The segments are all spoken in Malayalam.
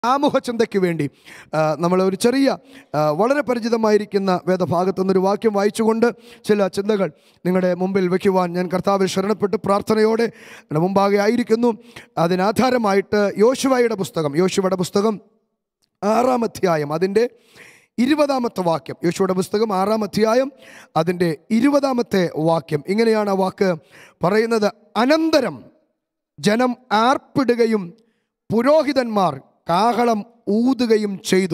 ആമുഖ ചിന്തയ്ക്ക് വേണ്ടി നമ്മൾ ഒരു ചെറിയ ആ, വളരെ പരിചിതമായിരിക്കുന്ന വേദഭാഗത്തു നിന്നൊരു വാക്യം വായിച്ചുകൊണ്ട് ചില ചിന്തകൾ നിങ്ങളുടെ മുമ്പിൽ വയ്ക്കുവാൻ ഞാൻ കർത്താവിൽ ശരണപ്പെട്ട് പ്രാർത്ഥനയോടെ നിങ്ങളുടെ മുമ്പാകെ ആയിരിക്കുന്നു അതിനാധാരമായിട്ട് യോശുവയുടെ പുസ്തകം യോശുവയുടെ പുസ്തകം ആറാം അധ്യായം അതിൻ്റെ ഇരുപതാമത്തെ വാക്യം യോശുവയുടെ പുസ്തകം ആറാം അധ്യായം അതിൻ്റെ ഇരുപതാമത്തെ വാക്യം ഇങ്ങനെയാണ് ആ വാക്ക് പറയുന്നത് അനന്തരം ജനം ആർപ്പിടുകയും പുരോഹിതന്മാർ കാഹളം ഊതുകയും ചെയ്തു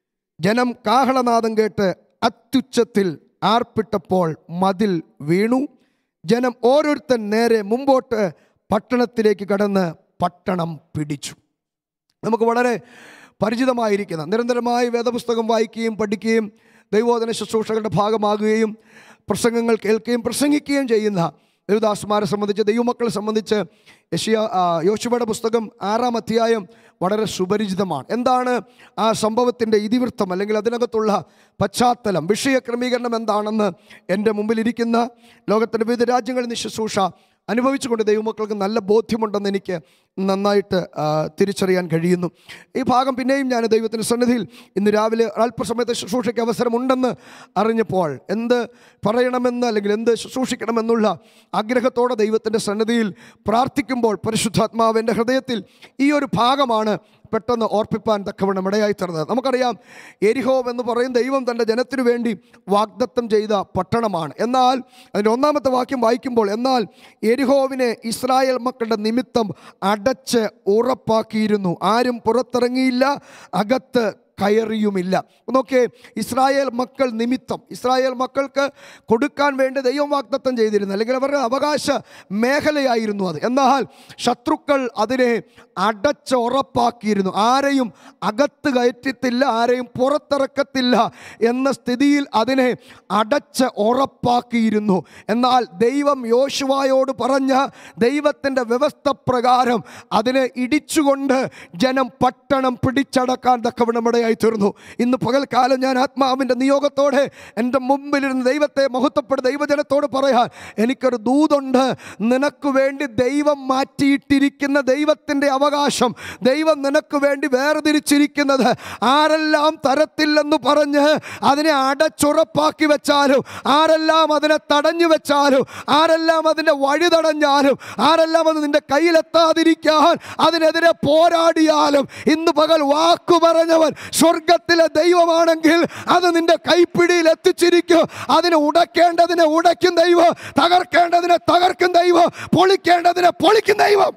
ജനം കാഹളനാദം കേട്ട് അത്യുച്ചത്തിൽ ആർപ്പിട്ടപ്പോൾ മതിൽ വീണു ജനം ഓരോരുത്തൻ നേരെ മുമ്പോട്ട് പട്ടണത്തിലേക്ക് കടന്ന് പട്ടണം പിടിച്ചു നമുക്ക് വളരെ പരിചിതമായിരിക്കുന്ന നിരന്തരമായി വേദപുസ്തകം വായിക്കുകയും പഠിക്കുകയും ദൈവോധന ശുശ്രൂഷകളുടെ ഭാഗമാകുകയും പ്രസംഗങ്ങൾ കേൾക്കുകയും പ്രസംഗിക്കുകയും ചെയ്യുന്ന ദേവദാസുമാരെ സംബന്ധിച്ച് ദൈവമക്കളെ സംബന്ധിച്ച് യഷിയ ആ, യോശുവയുടെ പുസ്തകം ആറാം അധ്യായം വളരെ സുപരിചിതമാണ് എന്താണ് ആ സംഭവത്തിൻ്റെ ഇതിവൃത്തം അല്ലെങ്കിൽ അതിനകത്തുള്ള പശ്ചാത്തലം വിഷയക്രമീകരണം എന്താണെന്ന് എൻ്റെ മുമ്പിലിരിക്കുന്ന ലോകത്തിൻ്റെ വിവിധ രാജ്യങ്ങളിൽ നിന്ന് ശുശ്രൂഷ അനുഭവിച്ചുകൊണ്ട് ദൈവമക്കൾക്ക് നല്ല ബോധ്യമുണ്ടെന്ന് എനിക്ക് നന്നായിട്ട് ആ, തിരിച്ചറിയാൻ കഴിയുന്നു ഈ ഭാഗം പിന്നെയും ഞാൻ ദൈവത്തിൻ്റെ സന്നിധിയിൽ ഇന്ന് രാവിലെ അല്പസമയത്തെ ശുശ്രൂഷയ്ക്ക് അവസരമുണ്ടെന്ന് അറിഞ്ഞപ്പോൾ എന്ത് പറയണമെന്ന് അല്ലെങ്കിൽ എന്ത് ശുശ്രൂഷിക്കണമെന്നുള്ള ആഗ്രഹത്തോടെ ദൈവത്തിൻ്റെ സന്നിധിയിൽ പ്രാർത്ഥിക്കുമ്പോൾ പരിശുദ്ധാത്മാവ് എൻ്റെ ഹൃദയത്തിൽ ഈ ഒരു ഭാഗമാണ് പെട്ടെന്ന് ഓർപ്പിപ്പാൻ തക്കവണ്ണം ഇടയായി തരുന്നത് നമുക്കറിയാം എരിഹോവ് എന്ന് പറയും ദൈവം തൻ്റെ ജനത്തിനു വേണ്ടി വാഗ്ദത്തം ചെയ്ത പട്ടണമാണ് എന്നാൽ അതിൻ്റെ ഒന്നാമത്തെ വാക്യം വായിക്കുമ്പോൾ എന്നാൽ എരിഹോവിനെ ഇസ്രായേൽ മക്കളുടെ നിമിത്തം അടച്ച് ഉറപ്പാക്കിയിരുന്നു ആരും പുറത്തിറങ്ങിയില്ല അകത്ത് കയറിയുമില്ല നോക്കിയേ ഇസ്രായേൽ മക്കൾ നിമിത്തം ഇസ്രായേൽ മക്കൾക്ക് കൊടുക്കാൻ വേണ്ടി ദൈവം വാഗ്ദത്തം ചെയ്തിരുന്നു അല്ലെങ്കിൽ അവരുടെ അവകാശ മേഖലയായിരുന്നു അത് എന്നാൽ ശത്രുക്കൾ അതിനെ അടച്ച് ഉറപ്പാക്കിയിരുന്നു ആരെയും അകത്ത് കയറ്റത്തില്ല ആരെയും പുറത്തിറക്കത്തില്ല എന്ന സ്ഥിതിയിൽ അതിനെ അടച്ച് ഉറപ്പാക്കിയിരുന്നു എന്നാൽ ദൈവം യോശുവായോട് പറഞ്ഞ ദൈവത്തിൻ്റെ വ്യവസ്ഥ പ്രകാരം അതിനെ ഇടിച്ചുകൊണ്ട് ജനം പട്ടണം പിടിച്ചടക്കാൻ തക്കവണ്ണം ഇടയായി തീർന്നു ഇന്ന് പകൽക്കാലം ഞാൻ ആത്മാവിൻ്റെ നിയോഗത്തോടെ എൻ്റെ മുമ്പിലിരുന്ന് ദൈവത്തെ മഹത്വപ്പെടുന്ന ദൈവജനത്തോട് പറയാൻ എനിക്കൊരു ദൂതുണ്ട് നിനക്ക് വേണ്ടി ദൈവം മാറ്റിയിട്ടിരിക്കുന്ന ദൈവത്തിൻ്റെ അവകാശം ദൈവം നിനക്ക് വേണ്ടി വേർതിരിച്ചിരിക്കുന്നത് ആരെല്ലാം തരത്തില്ലെന്ന് പറഞ്ഞ് അതിനെ അടച്ചുറപ്പാക്കി വെച്ചാലും ആരെല്ലാം അതിനെ തടഞ്ഞു വെച്ചാലും ആരെല്ലാം അതിൻ്റെ വഴി തടഞ്ഞാലും ആരെല്ലാം അത് നിന്റെ കയ്യിലെത്താതിരിക്കാൻ അതിനെതിരെ പോരാടിയാലും ഇന്ന് പകൽ വാക്കു പറഞ്ഞവൻ സ്വർഗത്തിലെ ദൈവമാണെങ്കിൽ അത് നിന്റെ കൈപ്പിടിയിൽ എത്തിച്ചിരിക്കും അതിനെ ഉടക്കേണ്ടതിനെ ഉടയ്ക്കും ദൈവം തകർക്കേണ്ടതിനെ തകർക്കും ദൈവം പൊളിക്കേണ്ടതിനെ പൊളിക്കും ദൈവം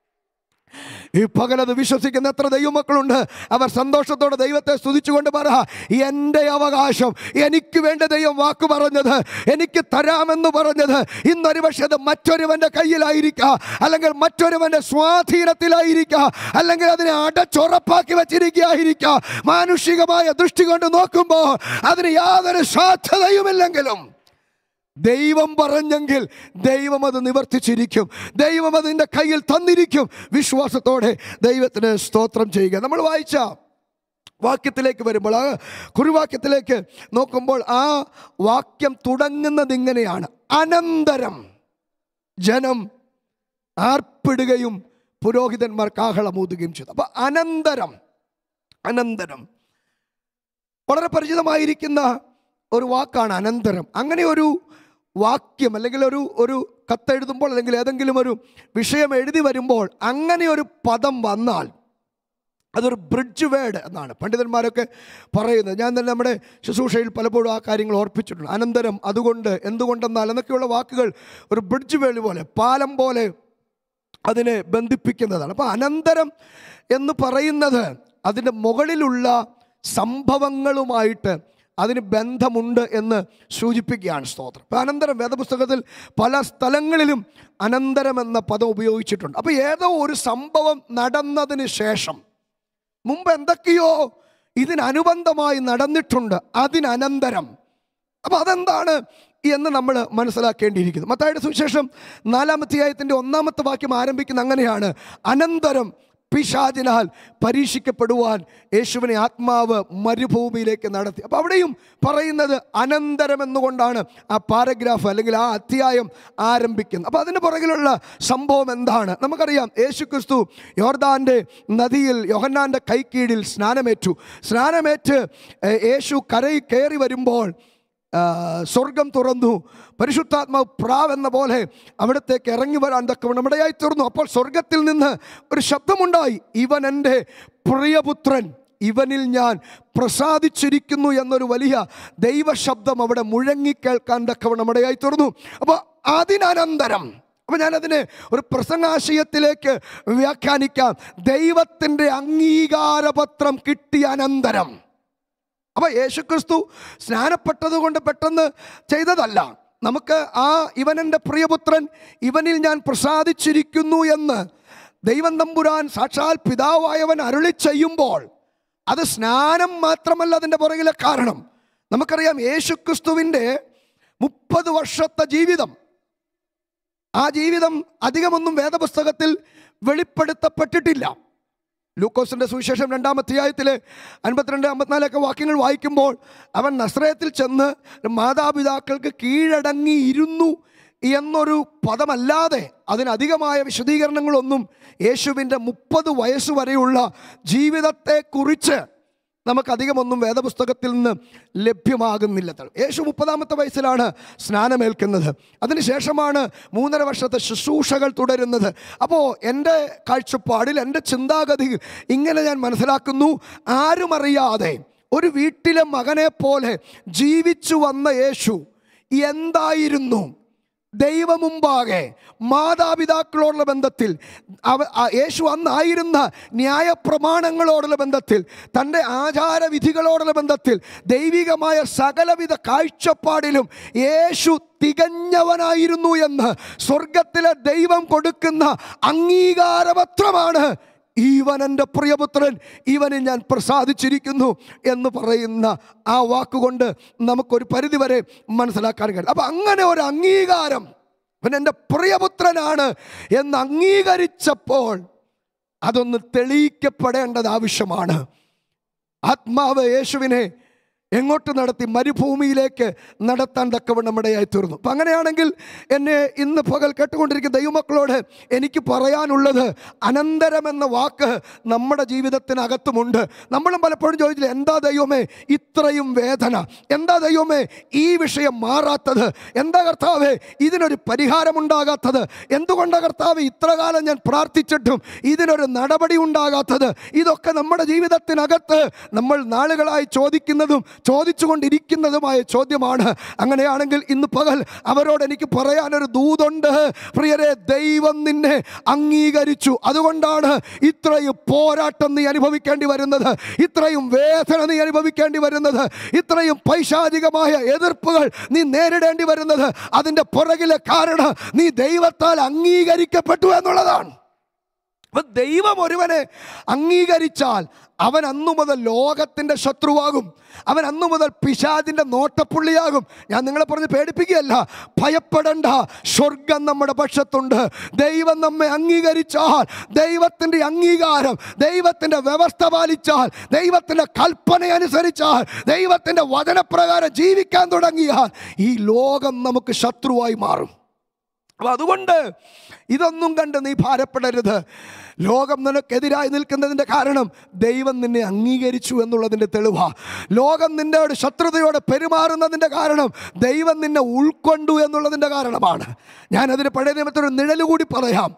ഈ പകലത് വിശ്വസിക്കുന്ന എത്ര ദൈവമക്കളുണ്ട് അവർ സന്തോഷത്തോടെ ദൈവത്തെ സ്തുതിച്ചുകൊണ്ട് പറ എൻ്റെ അവകാശം എനിക്ക് വേണ്ടി ദൈവം വാക്ക് പറഞ്ഞത് എനിക്ക് തരാമെന്ന് പറഞ്ഞത് ഇന്നൊരു പക്ഷേ അത് മറ്റൊരുവൻ്റെ കയ്യിലായിരിക്കാം അല്ലെങ്കിൽ മറ്റൊരുവൻ്റെ സ്വാധീനത്തിലായിരിക്കാം അല്ലെങ്കിൽ അതിനെ അടച്ചുറപ്പാക്കി വെച്ചിരിക്കുകയായിരിക്കാം മാനുഷികമായ ദൃഷ്ടി കൊണ്ട് നോക്കുമ്പോൾ അതിന് യാതൊരു സാധ്യതയുമില്ലെങ്കിലും ദൈവം പറഞ്ഞെങ്കിൽ ദൈവം അത് നിവർത്തിച്ചിരിക്കും ദൈവം അതിൻ്റെ കയ്യിൽ തന്നിരിക്കും വിശ്വാസത്തോടെ ദൈവത്തിന് സ്തോത്രം ചെയ്യുക നമ്മൾ വായിച്ച വാക്യത്തിലേക്ക് വരുമ്പോൾ ആ കുറുവാക്യത്തിലേക്ക് നോക്കുമ്പോൾ ആ വാക്യം തുടങ്ങുന്നത് ഇങ്ങനെയാണ് അനന്തരം ജനം ആർപ്പിടുകയും പുരോഹിതന്മാർ കാഹളമൂതുകയും ചെയ്തു അപ്പൊ അനന്തരം അനന്തരം വളരെ പരിചിതമായിരിക്കുന്ന ഒരു വാക്കാണ് അനന്തരം അങ്ങനെ ഒരു വാക്യം അല്ലെങ്കിൽ ഒരു ഒരു കത്തെഴുതുമ്പോൾ അല്ലെങ്കിൽ ഏതെങ്കിലും ഒരു വിഷയം എഴുതി വരുമ്പോൾ അങ്ങനെ ഒരു പദം വന്നാൽ അതൊരു ബ്രിഡ്ജ് വേർഡ് എന്നാണ് പണ്ഡിതന്മാരൊക്കെ പറയുന്നത് ഞാൻ തന്നെ നമ്മുടെ ശുശ്രൂഷയിൽ പലപ്പോഴും ആ കാര്യങ്ങൾ ഓർപ്പിച്ചിട്ടുണ്ട് അനന്തരം അതുകൊണ്ട് എന്തുകൊണ്ടെന്നാൽ എന്നൊക്കെയുള്ള വാക്കുകൾ ഒരു ബ്രിഡ്ജ് വേർഡ് പോലെ പാലം പോലെ അതിനെ ബന്ധിപ്പിക്കുന്നതാണ് അപ്പോൾ അനന്തരം എന്ന് പറയുന്നത് അതിൻ്റെ മുകളിലുള്ള സംഭവങ്ങളുമായിട്ട് അതിന് ബന്ധമുണ്ട് എന്ന് സൂചിപ്പിക്കുകയാണ് സ്തോത്രം അപ്പോൾ അനന്തരം വേദപുസ്തകത്തിൽ പല സ്ഥലങ്ങളിലും അനന്തരം എന്ന പദം ഉപയോഗിച്ചിട്ടുണ്ട് അപ്പോൾ ഏതോ ഒരു സംഭവം നടന്നതിന് ശേഷം മുമ്പ് എന്തൊക്കെയോ ഇതിനനുബന്ധമായി നടന്നിട്ടുണ്ട് അതിനനന്തരം അപ്പോൾ അതെന്താണ് എന്ന് നമ്മൾ മനസ്സിലാക്കേണ്ടിയിരിക്കുന്നു മത്തായുടെ സുവിശേഷം നാലാമത്തെ ആയത്തിൻ്റെ ഒന്നാമത്തെ വാക്യം ആരംഭിക്കുന്ന അങ്ങനെയാണ് അനന്തരം പിശാചിനാൽ പരീക്ഷിക്കപ്പെടുവാൻ യേശുവിനെ ആത്മാവ് മരുഭൂമിയിലേക്ക് നടത്തി അപ്പോൾ അവിടെയും പറയുന്നത് അനന്തരം എന്നുകൊണ്ടാണ് ആ പാരഗ്രാഫ് അല്ലെങ്കിൽ ആ അധ്യായം ആരംഭിക്കുന്നത് അപ്പോൾ അതിന് പുറകിലുള്ള സംഭവം എന്താണ് നമുക്കറിയാം യേശു ക്രിസ്തു യോർദാൻ്റെ നദിയിൽ യോഹന്നാൻ്റെ കൈക്കീഴിൽ സ്നാനമേറ്റു സ്നാനമേറ്റ് ഏ, യേശു കരയിൽ കയറി വരുമ്പോൾ ആ, സ്വർഗം തുറന്നു പരിശുദ്ധാത്മാവ് പ്രാവ് എന്ന പോലെ അവിടത്തേക്ക് ഇറങ്ങി വരാൻ തക്കവണ്ണം ഇടയായി തീർന്നു അപ്പോൾ സ്വർഗത്തിൽ നിന്ന് ഒരു ശബ്ദമുണ്ടായി ഇവൻ എൻ്റെ പ്രിയപുത്രൻ ഇവനിൽ ഞാൻ പ്രസാദിച്ചിരിക്കുന്നു എന്നൊരു വലിയ ദൈവശബ്ദം അവിടെ മുഴങ്ങിക്കേൾക്കാൻ തക്കവണ്ണം ഇടയായി തീർന്നു അപ്പോൾ അതിനനന്തരം അപ്പോൾ ഞാനതിനെ ഒരു പ്രസംഗാശയത്തിലേക്ക് വ്യാഖ്യാനിക്കാം ദൈവത്തിൻ്റെ അംഗീകാരപത്രം കിട്ടിയ അനന്തരം അപ്പൊ യേശുക്രിസ്തു സ്നാനപ്പെട്ടത് കൊണ്ട് പെട്ടെന്ന് ചെയ്തതല്ല നമുക്ക് ആ ഇവൻ എൻ്റെ പ്രിയപുത്രൻ ഇവനിൽ ഞാൻ പ്രസാദിച്ചിരിക്കുന്നു എന്ന് ദൈവം തമ്പുരാൻ സാക്ഷാൽ പിതാവായവൻ അരുളി ചെയ്യുമ്പോൾ അത് സ്നാനം മാത്രമല്ല അതിൻ്റെ പുറകിലെ കാരണം നമുക്കറിയാം യേശുക്രിസ്തുവിൻ്റെ മുപ്പത് വർഷത്തെ ജീവിതം ആ ജീവിതം അധികമൊന്നും വേദപുസ്തകത്തിൽ വെളിപ്പെടുത്തപ്പെട്ടിട്ടില്ല ലൂക്കോസിന്റെ സുവിശേഷം രണ്ടാം അധ്യായത്തിലെ അൻപത്തിരണ്ട് അമ്പത്തിനാലൊക്കെ വാക്യങ്ങൾ വായിക്കുമ്പോൾ അവൻ നസ്രയത്തിൽ ചെന്ന് മാതാപിതാക്കൾക്ക് കീഴടങ്ങിയിരുന്നു എന്നൊരു പദമല്ലാതെ അതിനധികമായ വിശദീകരണങ്ങളൊന്നും യേശുവിൻ്റെ മുപ്പത് വയസ്സ് വരെയുള്ള ജീവിതത്തെക്കുറിച്ച് നമുക്കധികമൊന്നും വേദപുസ്തകത്തിൽ നിന്ന് ലഭ്യമാകുന്നില്ല യേശു മുപ്പതാമത്തെ വയസ്സിലാണ് സ്നാനമേൽക്കുന്നത് അതിനുശേഷമാണ് മൂന്നര വർഷത്തെ ശുശ്രൂഷകൾ തുടരുന്നത് അപ്പോൾ എൻ്റെ കാഴ്ചപ്പാടിൽ എൻ്റെ ചിന്താഗതിയിൽ ഇങ്ങനെ ഞാൻ മനസ്സിലാക്കുന്നു ആരുമറിയാതെ ഒരു വീട്ടിലെ മകനെ പോലെ ജീവിച്ചു വന്ന യേശു എന്തായിരുന്നു ദൈവമുമ്പാകെ മാതാപിതാക്കളോടുള്ള ബന്ധത്തിൽ അവ ആ യേശു അന്നായിരുന്ന ന്യായപ്രമാണങ്ങളോടുള്ള ബന്ധത്തിൽ തൻ്റെ ആചാരവിധികളോടുള്ള ബന്ധത്തിൽ ദൈവികമായ സകലവിധ കാഴ്ചപ്പാടിലും യേശു തികഞ്ഞവനായിരുന്നു എന്ന് സ്വർഗത്തിലെ ദൈവം കൊടുക്കുന്ന അംഗീകാരപത്രമാണ് ഇവൻ എൻ്റെ പ്രിയപുത്രൻ ഇവനെ ഞാൻ പ്രസാദിച്ചിരിക്കുന്നു എന്ന് പറയുന്ന ആ വാക്കുകൊണ്ട് നമുക്കൊരു പരിധിവരെ മനസ്സിലാക്കാൻ കഴിയും അപ്പം അങ്ങനെ ഒരു അംഗീകാരം അവൻ എൻ്റെ പ്രിയപുത്രനാണ് എന്ന് അംഗീകരിച്ചപ്പോൾ അതൊന്ന് തെളിയിക്കപ്പെടേണ്ടത് ആവശ്യമാണ് ആത്മാവ് യേശുവിനെ എങ്ങോട്ട് നടത്തി മരുഭൂമിയിലേക്ക് നടത്താൻ തക്കവണ്ണം ഇടയായി തീർന്നു അപ്പം അങ്ങനെയാണെങ്കിൽ എന്നെ ഇന്ന് പകൽ കേട്ടുകൊണ്ടിരിക്കുന്ന ദൈവമക്കളോട് എനിക്ക് പറയാനുള്ളത് അനന്തരം എന്ന വാക്ക് നമ്മുടെ ജീവിതത്തിനകത്തുമുണ്ട് നമ്മളും പലപ്പോഴും ചോദിച്ചില്ല എന്താ ദൈവമേ ഇത്രയും വേദന എന്താ ദൈവമേ ഈ വിഷയം മാറാത്തത് എന്താ കർത്താവേ ഇതിനൊരു പരിഹാരമുണ്ടാകാത്തത് എന്തുകൊണ്ടാണ് കർത്താവ് ഇത്ര കാലം ഞാൻ പ്രാർത്ഥിച്ചിട്ടും ഇതിനൊരു നടപടി ഉണ്ടാകാത്തത് ഇതൊക്കെ നമ്മുടെ ജീവിതത്തിനകത്ത് നമ്മൾ നാളുകളായി ചോദിക്കുന്നതും ചോദിച്ചുകൊണ്ടിരിക്കുന്നതുമായ ചോദ്യമാണ് അങ്ങനെയാണെങ്കിൽ ഇന്ന് പകൽ അവരോട് എനിക്ക് പറയാനൊരു ദൂതുണ്ട് പ്രിയരെ ദൈവം നിന്നെ അംഗീകരിച്ചു അതുകൊണ്ടാണ് ഇത്രയും പോരാട്ടം നീ അനുഭവിക്കേണ്ടി വരുന്നത് ഇത്രയും വേദന നീ അനുഭവിക്കേണ്ടി വരുന്നത് ഇത്രയും പൈശാചികമായ എതിർപ്പുകൾ നീ നേരിടേണ്ടി വരുന്നത് അതിൻ്റെ പുറകിലെ കാരണം നീ ദൈവത്താൽ അംഗീകരിക്കപ്പെട്ടു എന്നുള്ളതാണ് അപ്പൊ ദൈവം ഒരുവനെ അംഗീകരിച്ചാൽ അവൻ അന്നു മുതൽ ലോകത്തിൻ്റെ ശത്രുവാകും അവൻ അന്നു മുതൽ പിശാദിൻ്റെ നോട്ടപ്പുള്ളിയാകും ഞാൻ നിങ്ങളെ പറഞ്ഞ് പേടിപ്പിക്കുകയല്ല ഭയപ്പെടണ്ട സ്വർഗം നമ്മുടെ പക്ഷത്തുണ്ട് ദൈവം നമ്മെ അംഗീകരിച്ചാൽ ദൈവത്തിൻ്റെ അംഗീകാരം ദൈവത്തിൻ്റെ വ്യവസ്ഥ പാലിച്ചാൽ ദൈവത്തിൻ്റെ കൽപ്പന അനുസരിച്ചാൽ ദൈവത്തിൻ്റെ വചനപ്രകാരം ജീവിക്കാൻ തുടങ്ങിയാൽ ഈ ലോകം നമുക്ക് ശത്രുവായി മാറും അപ്പം അതുകൊണ്ട് ഇതൊന്നും കണ്ട് നീ ഭാരപ്പെടരുത് ലോകം നിനക്കെതിരായി നിൽക്കുന്നതിൻ്റെ കാരണം ദൈവം നിന്നെ അംഗീകരിച്ചു എന്നുള്ളതിൻ്റെ തെളിവാ ലോകം നിന്നോട് ശത്രുതയോടെ പെരുമാറുന്നതിൻ്റെ കാരണം ദൈവം നിന്നെ ഉൾക്കൊണ്ടു എന്നുള്ളതിൻ്റെ കാരണമാണ് ഞാനതിന് പഴയ നിയമത്തിനൊരു നിഴല് കൂടി പറയാം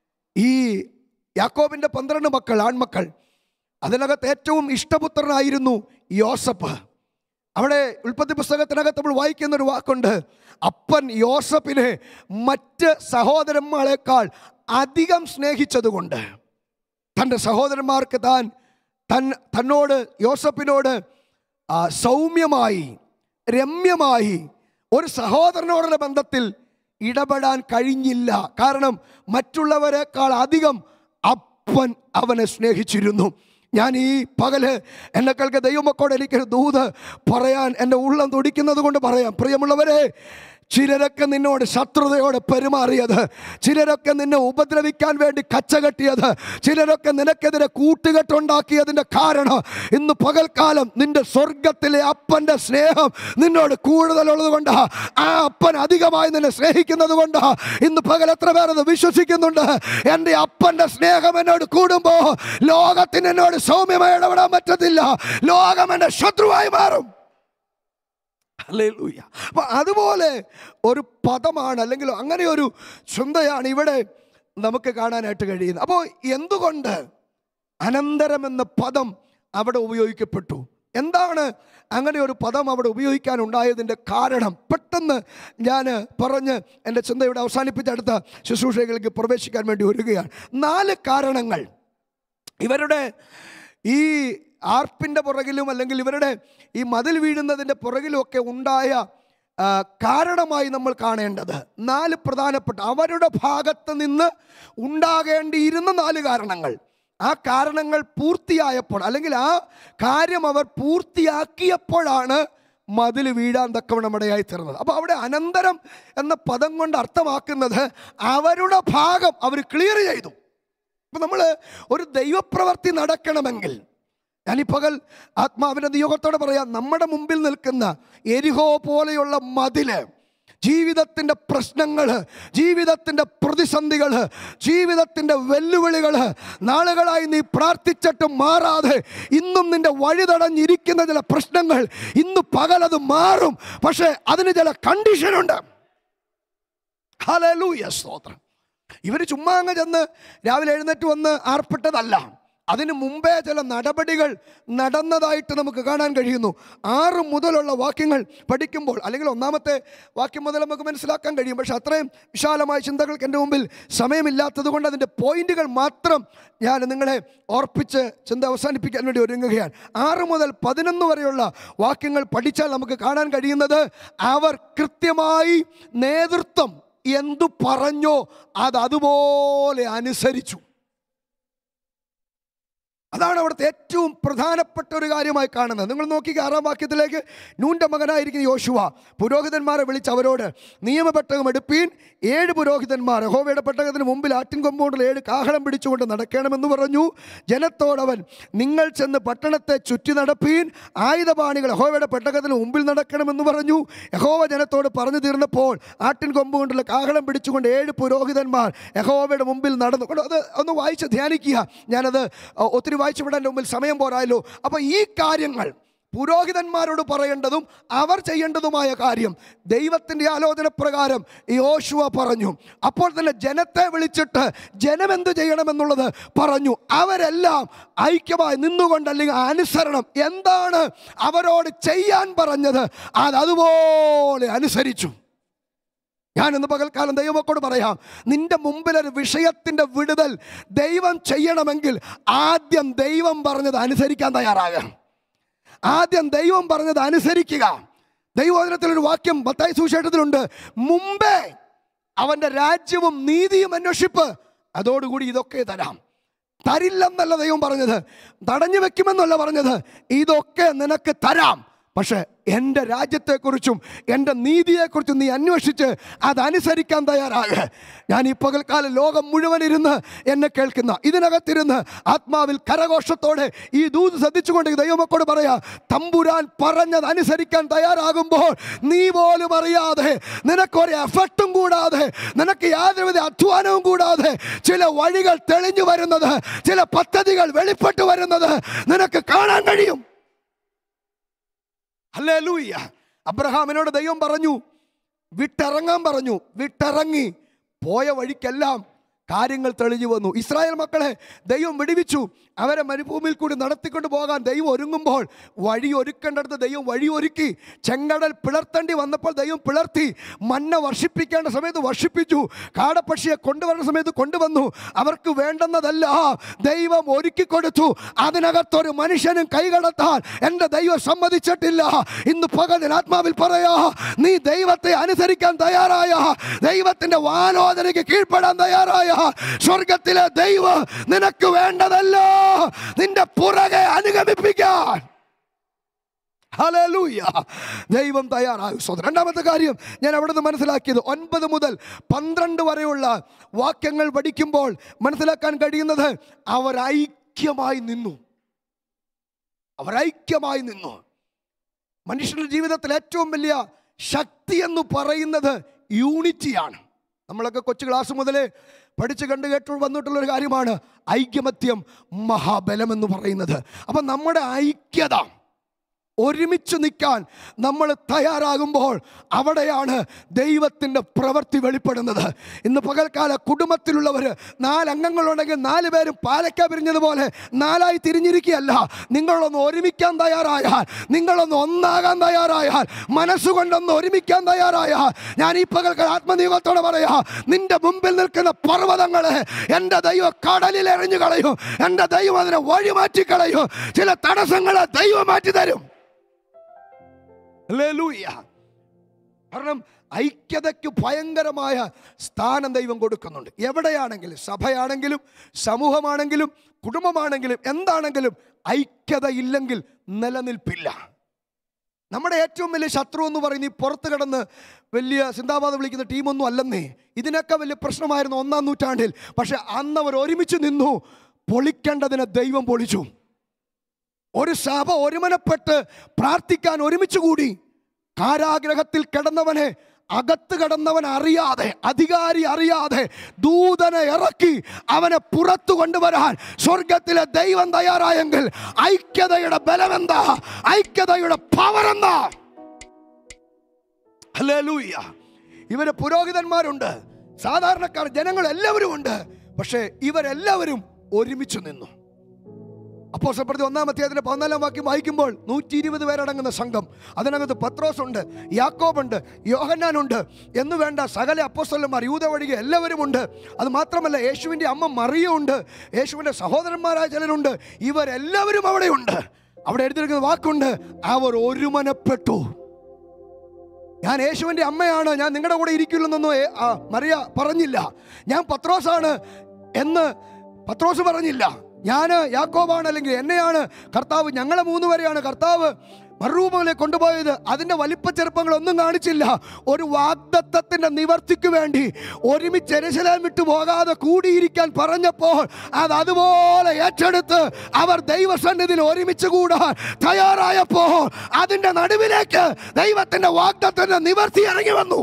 ഈ യാക്കോബിൻ്റെ പന്ത്രണ്ട് മക്കൾ ആൺമക്കൾ അതിനകത്ത് ഏറ്റവും ഇഷ്ടപുത്രനായിരുന്നു യോസഫ് അവിടെ ഉൽപ്പത്തി പുസ്തകത്തിനകത്ത് നമ്മൾ വായിക്കുന്ന ഒരു വാക്കുണ്ട് അപ്പൻ യോസഫിനെ മറ്റ് സഹോദരന്മാരെക്കാൾ അധികം സ്നേഹിച്ചതുകൊണ്ട് തൻ്റെ സഹോദരന്മാർക്ക് താൻ തൻ തന്നോട് യോസഫിനോട് ആ, സൗമ്യമായി രമ്യമായി ഒരു സഹോദരനോടുള്ള ബന്ധത്തിൽ ഇടപെടാൻ കഴിഞ്ഞില്ല കാരണം മറ്റുള്ളവരെക്കാൾ അധികം അപ്പൻ അവനെ സ്നേഹിച്ചിരുന്നു ഞാൻ ഈ പകല് എന്നെ കേൾക്ക ദൈവമക്കോട് എനിക്കൊരു ദൂത് പറയാൻ എൻ്റെ ഉള്ളം തുടിക്കുന്നത് കൊണ്ട് പറയാം പ്രിയമുള്ളവരെ ചിലരൊക്കെ നിന്നോട് ശത്രുതയോടെ പെരുമാറിയത് ചിലരൊക്കെ നിന്നെ ഉപദ്രവിക്കാൻ വേണ്ടി കച്ചകെട്ടിയത് ചിലരൊക്കെ നിനക്കെതിരെ കൂട്ടുകെട്ടുണ്ടാക്കിയതിൻ്റെ കാരണം ഇന്ന് പകൽക്കാലം നിന്റെ സ്വർഗത്തിലെ അപ്പൻ്റെ സ്നേഹം നിന്നോട് കൂടുതലുള്ളത് കൊണ്ട് ആ അപ്പൻ അധികമായി നിന്നെ സ്നേഹിക്കുന്നത് കൊണ്ട് ഇന്ന് പകൽ എത്ര പേർ അത് വിശ്വസിക്കുന്നുണ്ട് എൻ്റെ അപ്പൻ്റെ സ്നേഹം എന്നോട് കൂടുമ്പോൾ ലോകത്തിന് എന്നോട് സൗമ്യമായി ഇടപെടാൻ പറ്റത്തില്ല ലോകം എൻ്റെ ശത്രുവായി മാറും ഹല്ലേലൂയ. അപ്പൊ അതുപോലെ ഒരു പദമാണ് അല്ലെങ്കിൽ അങ്ങനെ ഒരു ചിന്തയാണ് ഇവിടെ നമുക്ക് കാണാനായിട്ട് കഴിയുന്നത് അപ്പോൾ എന്തുകൊണ്ട് അനന്തരം എന്ന പദം അവിടെ ഉപയോഗിക്കപ്പെട്ടു എന്താണ് അങ്ങനെ ഒരു പദം അവിടെ ഉപയോഗിക്കാൻ ഉണ്ടായതിൻ്റെ കാരണം പെട്ടെന്ന് ഞാൻ പറഞ്ഞ് എൻ്റെ ചിന്തയുടെ അവസാനിപ്പിച്ച അടുത്ത ശുശ്രൂഷകളിലേക്ക് പ്രവേശിക്കാൻ വേണ്ടി ഒരുങ്ങുകയാണ് നാല് കാരണങ്ങൾ ഇവരുടെ ഈ ആർപ്പിൻ്റെ പുറകിലും അല്ലെങ്കിൽ ഇവരുടെ ഈ മതിൽ വീഴുന്നതിൻ്റെ പുറകിലുമൊക്കെ ഉണ്ടായ ആ, കാരണമായി നമ്മൾ കാണേണ്ടത് നാല് പ്രധാനപ്പെട്ട അവരുടെ ഭാഗത്ത് നിന്ന് ഉണ്ടാകേണ്ടിയിരുന്ന നാല് കാരണങ്ങൾ ആ കാരണങ്ങൾ പൂർത്തിയായപ്പോൾ അല്ലെങ്കിൽ ആ കാര്യം അവർ പൂർത്തിയാക്കിയപ്പോഴാണ് മതിൽ വീഴാൻ തക്കവണ്ണം ഇടയായി തീർന്നത് അപ്പോൾ അവിടെ അനന്തരം എന്ന പദം കൊണ്ട് അർത്ഥമാക്കുന്നത് അവരുടെ ഭാഗം അവർ ക്ലിയർ ചെയ്തു ഇപ്പം നമ്മൾ ഒരു ദൈവപ്രവൃത്തി നടക്കണമെങ്കിൽ ഞാൻ ഈ പകൽ ആത്മാവിൻ്റെ നിയോഗത്തോടെ പറയാം നമ്മുടെ മുമ്പിൽ നിൽക്കുന്ന എരിഹോ പോലെയുള്ള മതില് ജീവിതത്തിൻ്റെ പ്രശ്നങ്ങൾ ജീവിതത്തിൻ്റെ പ്രതിസന്ധികൾ ജീവിതത്തിൻ്റെ വെല്ലുവിളികൾ നാളുകളായി നീ പ്രാർത്ഥിച്ചിട്ട് മാറാതെ ഇന്നും നിന്റെ വഴി തടഞ്ഞിരിക്കുന്ന ചില പ്രശ്നങ്ങൾ ഇന്ന് പകലത് മാറും പക്ഷേ അതിന് ചില കണ്ടീഷനുണ്ട് ഹലലൂയ സ്തോത്രം ഇവർ ചുമ്മാ അങ്ങ് ചെന്ന് രാവിലെ എഴുന്നേറ്റ് വന്ന് ആർപ്പെട്ടതല്ല അതിന് മുമ്പേ ചില നടപടികൾ നടന്നതായിട്ട് നമുക്ക് കാണാൻ കഴിയുന്നു ആറ് മുതലുള്ള വാക്യങ്ങൾ പഠിക്കുമ്പോൾ അല്ലെങ്കിൽ ഒന്നാമത്തെ വാക്യം മുതൽ നമുക്ക് മനസ്സിലാക്കാൻ കഴിയും പക്ഷെ അത്രയും വിശാലമായ ചിന്തകൾക്ക് എൻ്റെ മുമ്പിൽ സമയമില്ലാത്തത് കൊണ്ട് അതിൻ്റെ പോയിന്റുകൾ മാത്രം ഞാൻ നിങ്ങളെ ഓർപ്പിച്ച് ചിന്ത അവസാനിപ്പിക്കാൻ വേണ്ടി ഒരുങ്ങുകയാണ് ആറ് മുതൽ പതിനൊന്ന് വരെയുള്ള വാക്യങ്ങൾ പഠിച്ചാൽ നമുക്ക് കാണാൻ കഴിയുന്നത് അവർ കൃത്യമായി നേതൃത്വം എന്തു പറഞ്ഞോ അത് അതുപോലെ അനുസരിച്ചു അതാണ് അവിടുത്തെ ഏറ്റവും പ്രധാനപ്പെട്ട ഒരു കാര്യമായി കാണുന്നത് നിങ്ങൾ നോക്കി ആറാം വാക്യത്തിലേക്ക് നൂൻ്റെ മകനായിരിക്കുന്ന യോശുവ പുരോഹിതന്മാരെ വിളിച്ച് അവരോട് നിയമപെട്ടകം എടുപ്പീൻ ഏഴ് പുരോഹിതന്മാർ യഹോവയുടെ പെട്ടകത്തിന് മുമ്പിൽ ആറ്റിൻ കൊമ്പുകൊണ്ടിൽ ഏഴ് കാഹളം പിടിച്ചുകൊണ്ട് നടക്കണമെന്ന് പറഞ്ഞു ജനത്തോടവൻ നിങ്ങൾ ചെന്ന് പട്ടണത്തെ ചുറ്റി നടപ്പീൻ ആയുധപാണികൾ യഹോവയുടെ പെട്ടകത്തിന് മുമ്പിൽ നടക്കണമെന്ന് പറഞ്ഞു യഹോവ ജനത്തോട് പറഞ്ഞു തീർന്നപ്പോൾ ആട്ടിൻ കൊമ്പ് കൊണ്ടുള്ള കാഹളം പിടിച്ചുകൊണ്ട് ഏഴ് പുരോഹിതന്മാർ യഹോവയുടെ മുമ്പിൽ നടന്നു കൊണ്ട് അത് ഒന്ന് വായിച്ച് ധ്യാനിക്കുക ഞാനത് അഹ്, ഒത്തിരി വായിച്ചു വിടാൻ മുമ്പിൽ സമയം പോരായല്ലോ അപ്പോൾ ഈ കാര്യങ്ങൾ പുരോഹിതന്മാരോട് പറയേണ്ടതും അവർ ചെയ്യേണ്ടതുമായ കാര്യം ദൈവത്തിൻ്റെ ആലോചന പ്രകാരം യോശുവ പറഞ്ഞു അപ്പോൾ തന്നെ ജനത്തെ വിളിച്ചിട്ട് ജനം എന്ത് ചെയ്യണമെന്നുള്ളത് പറഞ്ഞു അവരെല്ലാം ഐക്യമായി നിന്നുകൊണ്ട് അല്ലെങ്കിൽ അനുസരണം എന്താണ് അവരോട് ചെയ്യാൻ പറഞ്ഞത് അത് അതുപോലെ അനുസരിച്ചു ഞാൻ ഇന്ന് പകൽക്കാലം ദൈവമക്കോട് പറയാം നിന്റെ മുമ്പിൽ ഒരു വിഷയത്തിൻ്റെ വിടുതൽ ദൈവം ചെയ്യണമെങ്കിൽ ആദ്യം ദൈവം പറഞ്ഞത് അനുസരിക്കാൻ തയ്യാറാകാം ആദ്യം ദൈവം പറഞ്ഞത് അനുസരിക്കുക ദൈവവചനത്തിലൊരു വാക്യം മത്തായി സുവിശേഷത്തിലുണ്ട് മുമ്പേ അവൻ്റെ രാജ്യവും നീതിയും അന്വേഷിപ്പ് അതോടുകൂടി ഇതൊക്കെ തരാം തരില്ലെന്നല്ല ദൈവം പറഞ്ഞത് തടഞ്ഞു വെക്കുമെന്നല്ല പറഞ്ഞത് ഇതൊക്കെ നിനക്ക് തരാം പക്ഷെ എൻ്റെ രാജ്യത്തെക്കുറിച്ചും എൻ്റെ നീതിയെക്കുറിച്ചും നീ അന്വേഷിച്ച് അതനുസരിക്കാൻ തയ്യാറാകുക ഞാൻ ഈ പകൽക്കാലം ലോകം മുഴുവൻ ഇരുന്ന് എന്നെ കേൾക്കുന്ന ഇതിനകത്തിരുന്ന് ആത്മാവിൽ കരഘോഷത്തോടെ ഈ ദൂത് ശ്രദ്ധിച്ചുകൊണ്ട് ദൈവമക്കോട് പറയാ തമ്പുരാൻ പറഞ്ഞത് അനുസരിക്കാൻ തയ്യാറാകുമ്പോൾ നീ പോലും അറിയാതെ നിനക്കൊരു എഫർട്ടും കൂടാതെ നിനക്ക് യാതൊരുവിധ അധ്വാനവും കൂടാതെ ചില വഴികൾ തെളിഞ്ഞു വരുന്നത് ചില പദ്ധതികൾ വെളിപ്പെട്ടു വരുന്നത് നിനക്ക് കാണാൻ കഴിയും അല്ലേ ലൂയ്യ അബ്രഹാമിനോട് ദൈവം പറഞ്ഞു വിട്ടിറങ്ങാൻ പറഞ്ഞു വിട്ടിറങ്ങി പോയ വഴിക്കെല്ലാം കാര്യങ്ങൾ തെളിഞ്ഞു വന്നു ഇസ്രായേൽ മക്കളെ ദൈവം വിടുവിച്ചു അവരെ മരുഭൂമിയിൽ കൂടി നടത്തിക്കൊണ്ട് പോകാൻ ദൈവം ഒരുങ്ങുമ്പോൾ വഴി ഒരുക്കേണ്ടടുത്ത് ദൈവം വഴി ഒരുക്കി ചെങ്കടൽ പിളർത്തേണ്ടി വന്നപ്പോൾ ദൈവം പിളർത്തി മണ്ണ വർഷിപ്പിക്കേണ്ട സമയത്ത് വർഷിപ്പിച്ചു കാടപ്പക്ഷിയെ കൊണ്ടുവരുന്ന സമയത്ത് കൊണ്ടുവന്നു അവർക്ക് വേണ്ടുന്നതല്ല ദൈവം ഒരുക്കി കൊടുത്തു അതിനകത്തൊരു മനുഷ്യനും കൈകടത്താൻ എൻ്റെ ദൈവം സമ്മതിച്ചിട്ടില്ല ഇന്ന് പകൽ ആത്മാവിൽ പറയാ നീ ദൈവത്തെ അനുസരിക്കാൻ തയ്യാറായ ദൈവത്തിന്റെ വാലോചനയ്ക്ക് കീഴ്പ്പെടാൻ തയ്യാറായ സ്വർഗത്തിലെ ദൈവം നിനക്ക് വേണ്ടതല്ല നിന്റെ പുറകെ അനുഗമിപ്പിക്കാൻ ഹല്ലേലൂയ ദൈവം തയ്യാറാകും സ്വന്തം രണ്ടാമത്തെ കാര്യം ഞാൻ അവിടെ നിന്ന് മനസ്സിലാക്കിയത് ഒൻപത് മുതൽ പന്ത്രണ്ട് വരെയുള്ള വാക്യങ്ങൾ പഠിക്കുമ്പോൾ മനസ്സിലാക്കാൻ കഴിയുന്നത് അവർ ഐക്യമായി നിന്നു അവർ ഐക്യമായി നിന്നു മനുഷ്യന്റെ ജീവിതത്തിൽ ഏറ്റവും വലിയ ശക്തി എന്ന് പറയുന്നത് യൂണിറ്റിയാണ് നമ്മളൊക്കെ കൊച്ചു ക്ലാസ് മുതലേ പഠിച്ച് കണ്ടു കേട്ടു വന്നിട്ടുള്ള ഒരു കാര്യമാണ് ഐക്യമത്യം മഹാബലം എന്ന് പറയുന്നത് അപ്പം നമ്മുടെ ഐക്യത ഒരുമിച്ച് നിൽക്കാൻ നമ്മൾ തയ്യാറാകുമ്പോൾ അവിടെയാണ് ദൈവത്തിൻ്റെ പ്രവൃത്തി വെളിപ്പെടുന്നത് ഇന്ന് പകൽക്കാല കുടുംബത്തിലുള്ളവർ നാലംഗങ്ങളുണ്ടെങ്കിൽ നാല് പേരും പാലക്ക പിരിഞ്ഞതുപോലെ നാലായി തിരിഞ്ഞിരിക്കുകയല്ല നിങ്ങളൊന്ന് ഒരുമിക്കാൻ തയ്യാറായാൽ നിങ്ങളൊന്ന് ഒന്നാകാൻ തയ്യാറായാൽ മനസ്സുകൊണ്ടൊന്ന് ഒരുമിക്കാൻ തയ്യാറായാൽ ഞാൻ ഈ പകൽക്കാല ആത്മനിയോഗത്തോടെ പറയാ നിന്റെ മുമ്പിൽ നിൽക്കുന്ന പർവ്വതങ്ങളെ എൻ്റെ ദൈവം കടലിൽ എറിഞ്ഞു കളയും എൻ്റെ ദൈവം അതിനെ വഴി മാറ്റി കളയും ചില തടസ്സങ്ങളെ ദൈവം മാറ്റി തരും ഹല്ലേലൂയ. കാരണം ഐക്യതയ്ക്ക് ഭയങ്കരമായ സ്ഥാനം ദൈവം കൊടുക്കുന്നുണ്ട് എവിടെയാണെങ്കിലും സഭയാണെങ്കിലും സമൂഹമാണെങ്കിലും കുടുംബമാണെങ്കിലും എന്താണെങ്കിലും ഐക്യത ഇല്ലെങ്കിൽ നിലനിൽപ്പില്ല നമ്മുടെ ഏറ്റവും വലിയ ശത്രു എന്ന് പറയുന്നത് ഈ പുറത്ത് കിടന്ന് വലിയ സിന്ദാബാദ് വിളിക്കുന്ന ടീമൊന്നും അല്ലെന്നേ ഇതിനൊക്കെ വലിയ പ്രശ്നമായിരുന്നു ഒന്നാം നൂറ്റാണ്ടിൽ പക്ഷെ അന്ന് അവർ ഒരുമിച്ച് നിന്നു പൊളിക്കേണ്ടതിനെ ദൈവം പൊളിച്ചു ഒരു സഭ ഒരുമനപ്പെട്ട് പ്രാർത്ഥിക്കാൻ ഒരുമിച്ച് കൂടി കാരാഗ്രഹത്തിൽ കിടന്നവനെ അകത്ത് കിടന്നവൻ അറിയാതെ അധികാരി അറിയാതെ ദൂതനെ ഇറക്കി അവനെ പുറത്തു കൊണ്ടുവരാൻ സ്വർഗത്തിലെ ദൈവം തയ്യാറായെങ്കിൽ ഐക്യതയുടെ ബലമെന്താ ഐക്യതയുടെ പവർ എന്താ ഹല്ലേലൂയ ഇവര് പുരോഹിതന്മാരുണ്ട് സാധാരണക്കാർ ജനങ്ങൾ എല്ലാവരും ഉണ്ട് പക്ഷേ ഇവരെല്ലാവരും ഒരുമിച്ച് നിന്നു അപ്പോൾ സപ്രതി ഒന്നാം അധ്യായത്തിന്റെ പതിനാലാം വാക്യം വായിക്കുമ്പോൾ നൂറ്റി ഇരുപത് പേരടങ്ങുന്ന സംഘം അതിനകത്ത് പത്രോസ് ഉണ്ട് യാക്കോബുണ്ട് യോഹന്നാനുണ്ട് എന്ന് വേണ്ട സകല അപ്പോസ്തലന്മാർ യൂത ഒഴികെ എല്ലാവരും ഉണ്ട് അത് മാത്രമല്ല യേശുവിൻ്റെ അമ്മ മറിയുണ്ട് യേശുവിൻ്റെ സഹോദരന്മാരായ ചിലരുണ്ട് ഇവരെല്ലാവരും അവിടെയുണ്ട് അവിടെ എഴുതിയിരിക്കുന്ന വാക്കുണ്ട് അവർ ഒരുമനപ്പെട്ടു ഞാൻ യേശുവിൻ്റെ അമ്മയാണ് ഞാൻ നിങ്ങളുടെ കൂടെ ഇരിക്കില്ലെന്നൊന്നും ഏ- ആ, മറിയ പറഞ്ഞില്ല ഞാൻ പത്രോസാണ് എന്ന് പത്രോസ് പറഞ്ഞില്ല ഞാൻ യാക്കോബാണ് അല്ലെങ്കിൽ എന്നെയാണ് കർത്താവ് ഞങ്ങളെ മൂന്ന് പേരെയാണ് കർത്താവ് മറുരൂപങ്ങളെ കൊണ്ടുപോയത് അതിൻ്റെ വലിപ്പ ചെറുപ്പങ്ങളൊന്നും കാണിച്ചില്ല ഒരു വാഗ്ദത്തത്തിൻ്റെ നിവർത്തിക്ക് വേണ്ടി ഒരുമിച്ച് എരുശലേം വിട്ടു പോകാതെ കൂടിയിരിക്കാൻ പറഞ്ഞപ്പോൾ അത് അതുപോലെ ഏറ്റെടുത്ത് അവർ ദൈവസന്നിധിയിൽ ഒരുമിച്ച് കൂടാൻ തയ്യാറായപ്പോൾ അതിൻ്റെ നടുവിലേക്ക് ദൈവത്തിൻ്റെ വാഗ്ദത്തത്തിൻ്റെ നിവർത്തി ഇറങ്ങി വന്നു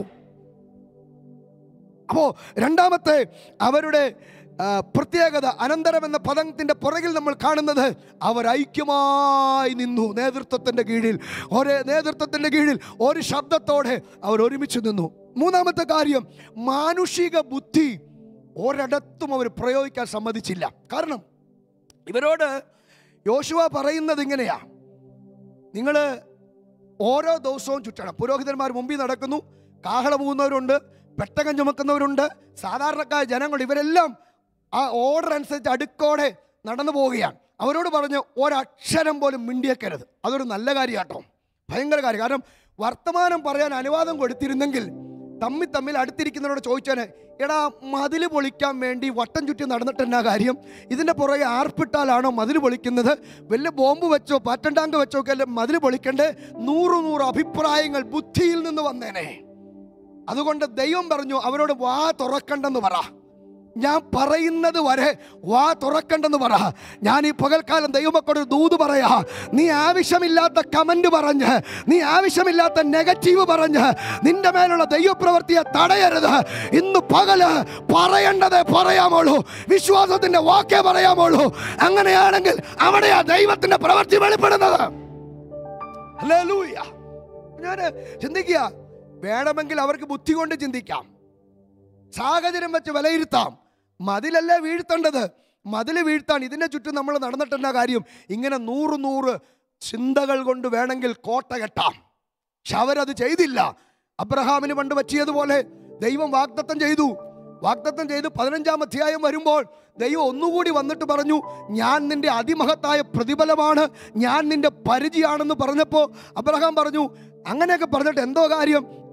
അപ്പോൾ രണ്ടാമത്തെ അവരുടെ ആ, പ്രത്യേകത അനന്തരം എന്ന പദത്തിന്റെ പുറകിൽ നമ്മൾ കാണുന്നത് അവർ ഐക്യമായി നിന്നു നേതൃത്വത്തിന്റെ കീഴിൽ ഒരേ നേതൃത്വത്തിന്റെ കീഴിൽ ഒരു ശബ്ദത്തോടെ അവർ ഒരുമിച്ച് നിന്നു മൂന്നാമത്തെ കാര്യം മാനുഷിക ബുദ്ധി ഒരിടത്തും അവർ പ്രയോഗിക്കാൻ സമ്മതിച്ചില്ല കാരണം ഇവരോട് യോശുവ പറയുന്നത് ഇങ്ങനെയാ നിങ്ങൾ ഓരോ ദിവസവും ചുറ്റണം പുരോഹിതന്മാർ മുമ്പിൽ നടക്കുന്നു കാഹള പോകുന്നവരുണ്ട് പെട്ടകം ചുമക്കുന്നവരുണ്ട് സാധാരണക്കാർ ജനങ്ങൾ ഇവരെല്ലാം ആ ഓർഡർ അനുസരിച്ച് അടുക്കോടെ നടന്നു പോവുകയാണ് അവരോട് പറഞ്ഞു ഒരക്ഷരം പോലും മിണ്ടിയേക്കരുത് അതൊരു നല്ല കാര്യം കേട്ടോ ഭയങ്കര കാര്യം കാരണം വർത്തമാനം പറയാൻ അനുവാദം കൊടുത്തിരുന്നെങ്കിൽ തമ്മിൽ തമ്മിൽ അടുത്തിരിക്കുന്നവരോട് ചോദിച്ചാൽ എടാ മതിൽ പൊളിക്കാൻ വേണ്ടി വട്ടം ചുറ്റി നടന്നിട്ട് എന്നാ കാര്യം ഇതിൻ്റെ പുറകെ ആർപ്പിട്ടാലാണോ മതിൽ പൊളിക്കുന്നത് വല്ല ബോംബ് വെച്ചോ പാറ്റൻ ടാങ്ക് വെച്ചോ ഒക്കെ അല്ലേ മതിൽ പൊളിക്കണ്ടേ നൂറ് നൂറ് അഭിപ്രായങ്ങൾ ബുദ്ധിയിൽ നിന്ന് വന്നേനെ അതുകൊണ്ട് ദൈവം പറഞ്ഞു അവരോട് വാ തുറക്കണ്ടെന്ന് പറ ഞാൻ പറയുന്നത് വരെ വാ തുറക്കണ്ടെന്ന് പറ ഞാൻ ഈ പകൽക്കാലം ദൈവമക്കളോട് ദൂത് പറയാ നീ ആവശ്യമില്ലാത്ത കമന്റ് പറഞ്ഞ് നീ ആവശ്യമില്ലാത്ത നെഗറ്റീവ് പറഞ്ഞ് നിന്റെ മേലുള്ള ദൈവപ്രവൃത്തിയെ തടയരുത് ഇന്ന് പകല് പറയേണ്ടതേ പറയാമോളൂ വിശ്വാസത്തിന്റെ വാക്കേ പറയാമോളൂ അങ്ങനെയാണെങ്കിൽ അവിടെയാ ദൈവത്തിന്റെ പ്രവൃത്തി വെളിപ്പെടുന്നത് ഹല്ലേലൂയ. ഞാന് ചിന്തിക്കുക വേണമെങ്കിൽ അവർക്ക് ബുദ്ധി കൊണ്ട് ചിന്തിക്കാം സാഹചര്യം വെച്ച് വിലയിരുത്താം മതിലല്ലേ വീഴ്ത്തേണ്ടത് മതിൽ വീഴ്ത്താൻ ഇതിനെ ചുറ്റും നമ്മൾ നടന്നിട്ടെന്ന കാര്യം ഇങ്ങനെ നൂറ് നൂറ് ചിന്തകൾ കൊണ്ട് വേണമെങ്കിൽ കോട്ട കെട്ടാം പക്ഷെ അവരത് ചെയ്തില്ല അബ്രഹാമിന് പണ്ട് പറ്റിയതുപോലെ ദൈവം വാഗ്ദത്തം ചെയ്തു വാഗ്ദത്തം ചെയ്ത് പതിനഞ്ചാം അധ്യായം വരുമ്പോൾ ദൈവം ഒന്നുകൂടി വന്നിട്ട് പറഞ്ഞു ഞാൻ നിന്റെ അതിമഹത്തായ പ്രതിഫലമാണ് ഞാൻ നിന്റെ പരിചയാണെന്ന് പറഞ്ഞപ്പോൾ അബ്രഹാം പറഞ്ഞു അങ്ങനെയൊക്കെ പറഞ്ഞിട്ട് എന്തോ കാര്യം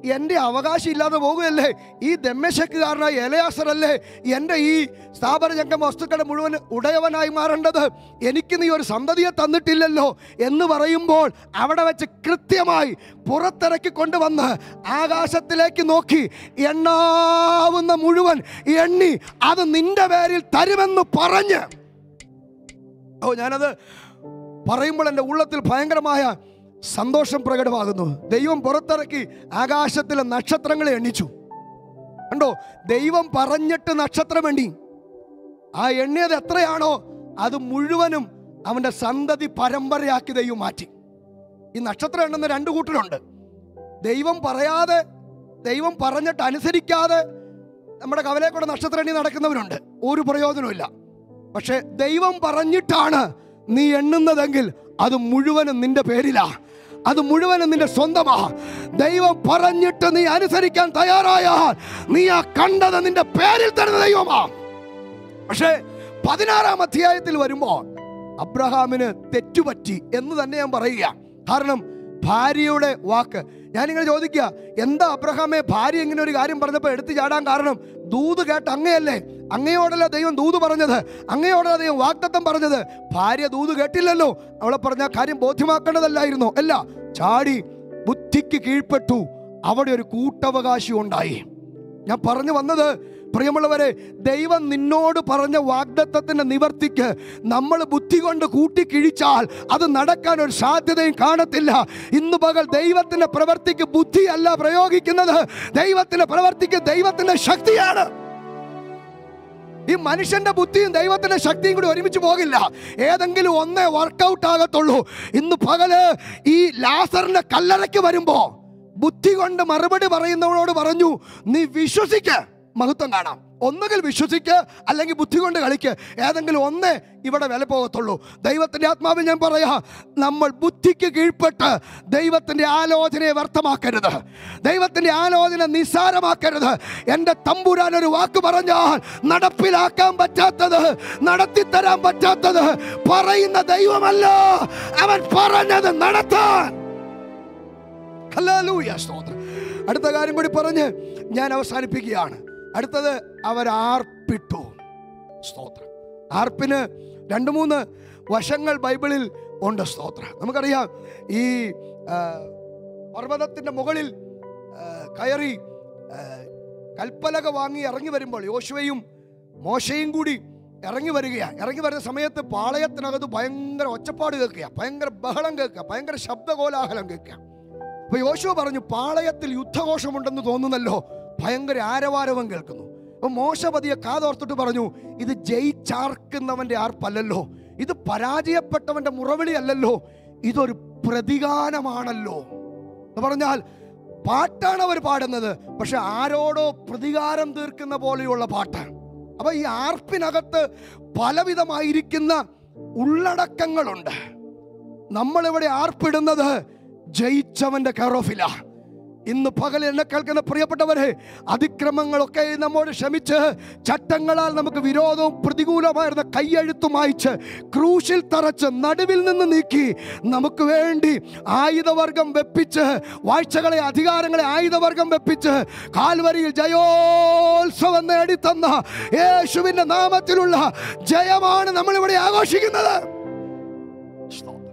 എൻ്റെ അവകാശം ഇല്ലാതെ പോകുകയല്ലേ ഈ ദമ്മശക്കുകാരനായ എലയാസറല്ലേ എൻ്റെ ഈ സ്ഥാപനജംഗം വസ്തുക്കളുടെ മുഴുവൻ ഉടയവനായി മാറേണ്ടത് എനിക്ക് നീ ഒരു സന്തതിയെ തന്നിട്ടില്ലല്ലോ എന്ന് പറയുമ്പോൾ അവിടെ വെച്ച് കൃത്യമായി പുറത്തിറക്കി കൊണ്ടുവന്ന് ആകാശത്തിലേക്ക് നോക്കി എണ്ണാവുന്ന മുഴുവൻ എണ്ണി അത് നിന്റെ പേരിൽ തരുമെന്ന് പറഞ്ഞ് ഓ ഞാനത് പറയുമ്പോൾ എൻ്റെ ഉള്ളത്തിൽ ഭയങ്കരമായ സന്തോഷം പ്രകടമാകുന്നു ദൈവം പുറത്തിറക്കി ആകാശത്തിലെ നക്ഷത്രങ്ങളെ എണ്ണിച്ചു കണ്ടോ ദൈവം പറഞ്ഞിട്ട് നക്ഷത്രം എണ്ണി ആ എണ്ണിയത് എത്രയാണോ അത് മുഴുവനും അവൻ്റെ സന്തതി പരമ്പരയാക്കി ദൈവം മാറ്റി ഈ നക്ഷത്രം എണ്ണുന്ന രണ്ട് കൂട്ടരുണ്ട് ദൈവം പറയാതെ ദൈവം പറഞ്ഞിട്ട് അനുസരിക്കാതെ നമ്മുടെ കവലെ കൂടെ നക്ഷത്രം എണ്ണി നടക്കുന്നവരുണ്ട് ഒരു പ്രയോജനമില്ല പക്ഷെ ദൈവം പറഞ്ഞിട്ടാണ് നീ എണ്ണുന്നതെങ്കിൽ അത് മുഴുവനും നിന്റെ പേരിലാ അത് മുഴുവനും നിന്റെ സ്വന്തമാ ദൈവം പറഞ്ഞിട്ട് നീ അനുസരിക്കാൻ തയ്യാറായാൽ നീ ആ കണ്ടത് നിന്റെ പേരിൽ തരുന്ന ദൈവമാ പക്ഷേ പതിനാറാം അധ്യായത്തിൽ വരുമ്പോൾ അബ്രഹാമിന് തെറ്റുപറ്റി എന്ന് തന്നെ ഞാൻ പറയുക കാരണം ഭാര്യയുടെ വാക്ക് ഞാനിങ്ങനെ ചോദിക്കുക എന്താ അബ്രഹാമെ ഭാര്യ ഇങ്ങനെ ഒരു കാര്യം പറഞ്ഞപ്പോൾ എടുത്തു ചാടാൻ കാരണം ദൂത് കേട്ട് അങ്ങയല്ലേ അങ്ങയോടല്ല ദൈവം ദൂത് പറഞ്ഞത് അങ്ങയോടല്ല ദൈവം വാക്തത്വം പറഞ്ഞത് ഭാര്യ ദൂത് കേട്ടില്ലല്ലോ അവളെ പറഞ്ഞ കാര്യം ബോധ്യമാക്കേണ്ടതല്ലായിരുന്നോ അല്ല ചാടി ബുദ്ധിക്ക് കീഴ്പ്പെട്ടു അവിടെ ഒരു കൂട്ടവകാശി ഉണ്ടായി ഞാൻ പറഞ്ഞു വന്നത് പ്രിയമുള്ളവരെ ദൈവം നിന്നോട് പറഞ്ഞ വാഗ്ദത്തത്തിന്റെ നിവർത്തിക്ക് നമ്മൾ ബുദ്ധി കൊണ്ട് കൂട്ടിക്കിഴിച്ചാൽ അത് നടക്കാൻ ഒരു സാധ്യതയും കാണത്തില്ല ഇന്ന് പകൽ ദൈവത്തിന്റെ പ്രവർത്തിക്ക് ബുദ്ധിയല്ല പ്രയോഗിക്കുന്നത് ദൈവത്തിന്റെ പ്രവർത്തിക്ക് ദൈവത്തിന്റെ ശക്തിയാണ് ഈ മനുഷ്യന്റെ ബുദ്ധിയും ദൈവത്തിന്റെ ശക്തിയും കൂടി ഒരുമിച്ച് പോകില്ല ഏതെങ്കിലും ഒന്നേ വർക്കൗട്ട് ആകത്തുള്ളൂ ഇന്ന് പകല് ഈ ലാസറിന്റെ കല്ലറയ്ക്ക് വരുമ്പോ ബുദ്ധി കൊണ്ട് മറുപടി പറയുന്നവനോട് പറഞ്ഞു നീ വിശ്വസിക്ക മഹത്വം കാണാം ഒന്നുകിൽ വിശ്വസിക്ക് അല്ലെങ്കിൽ ബുദ്ധി കൊണ്ട് കളിക്ക് ഏതെങ്കിലും ഒന്നേ ഇവിടെ വില പോകത്തുള്ളൂ ദൈവത്തിന്റെ ആത്മാവിൽ ഞാൻ പറയാ നമ്മൾ ബുദ്ധിക്ക് കീഴ്പ്പെട്ട് ദൈവത്തിന്റെ ആലോചനയെ വ്യർത്ഥമാക്കരുത് ദൈവത്തിന്റെ ആലോചന നിസ്സാരമാക്കരുത് എൻ്റെ തമ്പുരാൻ ഒരു വാക്ക് പറഞ്ഞാൽ നടപ്പിലാക്കാൻ പറ്റാത്തത് നടത്തിത്തരാൻ പറ്റാത്തത് പറയുന്ന ദൈവമല്ല അവൻ പറഞ്ഞത് നടത്താൻ ഹല്ലേലൂയ, സ്തോത്രം അടുത്ത കാര്യം കൂടി പറഞ്ഞ് ഞാൻ അവസാനിപ്പിക്കുകയാണ് അടുത്തത് അവർ ആർപ്പിട്ടു സ്തോത്രം ആർപ്പിന് രണ്ട് മൂന്ന് വശങ്ങൾ ബൈബിളിൽ ഉണ്ട് സ്തോത്രം നമുക്കറിയാം ഈ ആ, പർവ്വതത്തിൻ്റെ മുകളിൽ ആ, കയറി ആ, കൽപ്പലക വാങ്ങി ഇറങ്ങി വരുമ്പോൾ യോശുവയും മോശയും കൂടി ഇറങ്ങി വരികയാണ് ഇറങ്ങി വരുന്ന സമയത്ത് പാളയത്തിനകത്ത് ഭയങ്കര ഒച്ചപ്പാട് കേൾക്കുക ഭയങ്കര ബഹളം കേൾക്കുക ഭയങ്കര ശബ്ദകോലാഹലം കേൾക്കുക അപ്പൊ യോശുവ പറഞ്ഞു പാളയത്തിൽ യുദ്ധഘോഷമുണ്ടെന്ന് തോന്നുന്നല്ലോ ഭയങ്കര ആരവാരവം കേൾക്കുന്നു അപ്പൊ മോശ പതിയെ കാതോർത്തിട്ട് പറഞ്ഞു ഇത് ജയിച്ചാർക്കുന്നവന്റെ ആർപ്പല്ലല്ലോ ഇത് പരാജയപ്പെട്ടവന്റെ മുറവിളി അല്ലല്ലോ ഇതൊരു പ്രതികാരമാണല്ലോ എന്ന് പറഞ്ഞാൽ പാട്ടാണ് അവർ പാടുന്നത് പക്ഷെ ആരോടോ പ്രതികാരം തീർക്കുന്ന പോലെയുള്ള പാട്ടാണ് അപ്പൊ ഈ ആർപ്പിനകത്ത് പലവിധമായിരിക്കുന്ന ഉള്ളടക്കങ്ങളുണ്ട് നമ്മളിവിടെ ആർപ്പിടുന്നത് ജയിച്ചവന്റെ കറോഫില ഇന്ന് പകൽ എന്നെ കേൾക്കുന്ന പ്രിയപ്പെട്ടവരെ അതിക്രമങ്ങളൊക്കെ നമ്മോട് ക്ഷമിച്ച് ചട്ടങ്ങളാൽ നമുക്ക് വിരോധവും പ്രതികൂലമായിരുന്ന കൈയെഴുത്തും അയച്ച് ക്രൂശിൽ തറച്ച് നടുവിൽ നിന്ന് നീക്കി നമുക്ക് വേണ്ടി ആയുധവർഗം വെപ്പിച്ച് വാഴ്ചകളെ അധികാരങ്ങളെ ആയുധവർഗം വെപ്പിച്ച് കാൽവരിയിൽ ജയോത്സവം നേടിത്തന്ന യേശുവിന്റെ നാമത്തിലുള്ള ജയമാണ് നമ്മൾ ഇവിടെ ആഘോഷിക്കുന്നത് സ്തോത്രം.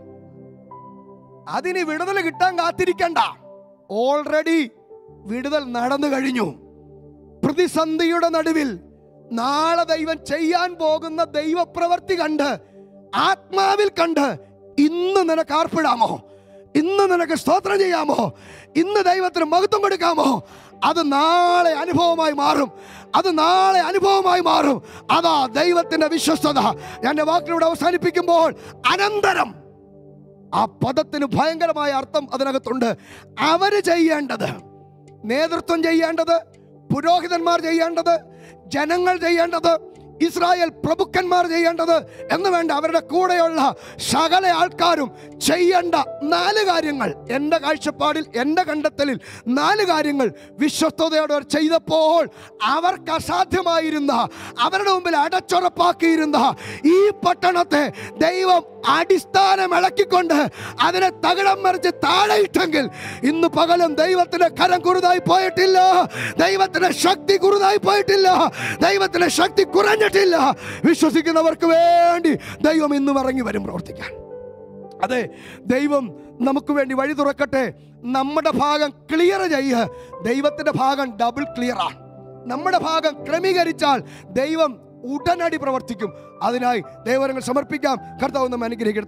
അതിന് വിടുതൽ കിട്ടാൻ കാത്തിരിക്കണ്ട ഓൾറെഡി വിടുതൽ നടന്നു കഴിഞ്ഞു പ്രതിസന്ധിയുടെ നടുവിൽ നാളെ ദൈവം ചെയ്യാൻ പോകുന്ന ദൈവപ്രവർത്തി കണ്ട് ആത്മാവിൽ കണ്ട് ഇന്ന് നിനക്ക് ആർപ്പിടാമോ ഇന്ന് നിനക്ക് സ്തോത്രം ചെയ്യാമോ ഇന്ന് ദൈവത്തിന് മഹത്വം കൊടുക്കാമോ അത് നാളെ അനുഭവമായി മാറും അത് നാളെ അനുഭവമായി മാറും അതാ ദൈവത്തിന്റെ വിശ്വസ്തത ഞാൻ എൻ്റെ വാക്കിലൂടെ അവസാനിപ്പിക്കുമ്പോൾ അനന്തരം ആ പദത്തിന് ഭയങ്കരമായ അർത്ഥം അതിനകത്തുണ്ട് അവര് ചെയ്യേണ്ടത് നേതൃത്വം ചെയ്യേണ്ടത് പുരോഹിതന്മാർ ചെയ്യേണ്ടത് ജനങ്ങൾ ചെയ്യേണ്ടത് ഇസ്രായേൽ പ്രഭുക്കന്മാർ ചെയ്യേണ്ടത് എന്ന് വേണ്ട അവരുടെ കൂടെയുള്ള സകല ആൾക്കാരും ചെയ്യേണ്ട നാല് കാര്യങ്ങൾ എൻ്റെ കാഴ്ചപ്പാടിൽ എൻ്റെ കണ്ടെത്തലിൽ നാല് കാര്യങ്ങൾ വിശ്വസ്തയോടെ അവർ ചെയ്തപ്പോൾ അവർക്ക് അസാധ്യമായിരുന്ന അവരുടെ മുമ്പിൽ അടച്ചുറപ്പാക്കിയിരുന്ന ഈ പട്ടണത്തെ ദൈവം അടിസ്ഥാനം ഇളക്കിക്കൊണ്ട് അതിനെ തകിടം മറിച്ച് താഴെയിട്ടെങ്കിൽ ഇന്ന് പകലും ദൈവത്തിന്റെ കരം കുറുതായി പോയിട്ടില്ല ദൈവത്തിന്റെ ശക്തി കുറുതായി പോയിട്ടില്ല ദൈവത്തിന്റെ ശക്തി കുറഞ്ഞിട്ടില്ല വിശ്വസിക്കുന്നവർക്ക് വേണ്ടി ദൈവം ഇന്നും ഇറങ്ങി വരും പ്രവർത്തിക്കാൻ അതെ ദൈവം നമുക്ക് വേണ്ടി വഴി തുറക്കട്ടെ നമ്മുടെ ഭാഗം ക്ലിയർ ചെയ്യുക ദൈവത്തിന്റെ ഭാഗം ഡബിൾ ക്ലിയർ ആണ് നമ്മുടെ ഭാഗം ക്രമീകരിച്ചാൽ ദൈവം ഉടനടി പ്രവർത്തിക്കും അതിനായി ദൈവങ്ങൾ സമർപ്പിക്കാം കർത്താവ് നമ്മെ അനുഗ്രഹിക്കട്ടെ